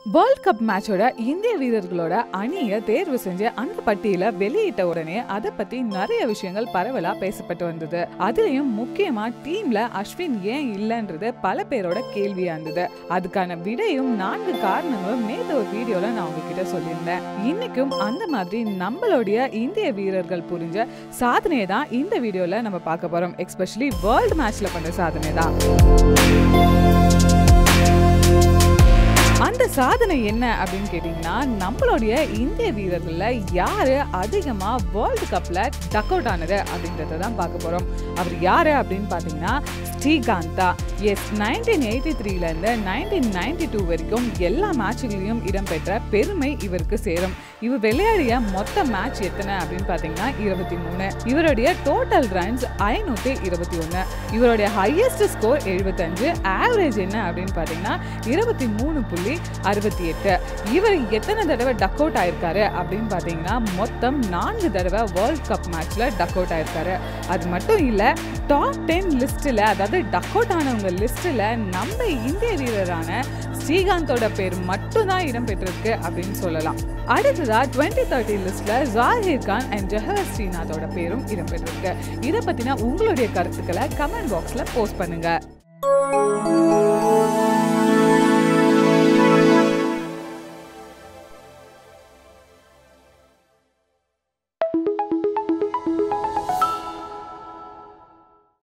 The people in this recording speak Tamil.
வேர்ல்ட் கப் மேட்சோட இந்திய வீரர்களோட அணியை தேர்வு செஞ்சு அந்த பட்டியல வெளியிட்ட உடனே அதை பத்தி நிறைய விஷயங்கள் பரவலா பேசப்பட்டு வந்தது அதுலயும் முக்கியமா டீம்ல அஸ்வின் ஏன் இல்லைன்றது பல பேரோட கேள்வியா இருந்தது அதுக்கான விடையும் நான்கு காரணங்களும் நேற்று ஒரு வீடியோல நான் உங்ககிட்ட சொல்லியிருந்தேன் இன்னைக்கும் அந்த மாதிரி நம்மளுடைய இந்திய வீரர்கள் புரிஞ்ச சாதனையை தான் இந்த வீடியோல நம்ம பார்க்க போறோம் எஸ்பெஷலி வேர்ல்ட் மேட்ச்ல பண்ண சாதனை தான் அந்த சாதனை என்ன அப்படின்னு கேட்டிங்கன்னா நம்மளுடைய இந்திய வீரர்கள்ல யாரு அதிகமா வேர்ல்டு கப்ல டக் அவுட் ஆனது அப்படின்றத தான் பார்க்க போறோம் அவர் யாரு அப்படின்னு பார்த்தீங்கன்னா ஸ்ரீகாந்தா எஸ் நைன்டீன் எயிட்டி த்ரீலேருந்து நைன்டீன் நைன்டி டூ வரைக்கும் எல்லா மேட்சுகளையும் இடம்பெற்ற பெருமை இவருக்கு சேரும் இவர் விளையாடிய மொத்த மேட்ச் எத்தனை அப்படின்னு பார்த்தீங்கன்னா இருபத்தி மூணு இவருடைய டோட்டல் ரன்ஸ் ஐநூற்றி இருபத்தி ஒன்று இவருடைய ஹையஸ்ட் ஸ்கோர் எழுபத்தஞ்சு ஆவரேஜ் என்ன அப்படின்னு பார்த்தீங்கன்னா இருபத்தி மூணு புள்ளி அறுபத்தி எட்டு இவர் எத்தனை தடவை டக் அவுட் ஆயிருக்காரு அப்படின்னு பார்த்தீங்கன்னா மொத்தம் நான்கு தடவை வேர்ல்ட் கப் மேட்ச்ல டக் அவுட் ஆயிருக்காரு அது மட்டும் இல்லை டாப் டென் லிஸ்ட்டில் அதாவது டக் அவுட் ஆனவங்க லிஸ்ட்டில் நம்ம இந்திய வீரரான ஸ்ரீகாந்தோட பேர் மட்டும்தான் இடம்பெற்றிருக்கு அப்படின்னு சொல்லலாம் அடுத்ததா டுவெண்ட்டி தேர்ட்டி லிஸ்ட்ல ஜாகிர் கான் அண்ட் ஜஹர் ஸ்ரீநாத்தோட பேரும் இடம்பெற்றிருக்கு இதை பத்தின உங்களுடைய கருத்துக்களை கமெண்ட் பாக்ஸ்ல போஸ்ட் பண்ணுங்க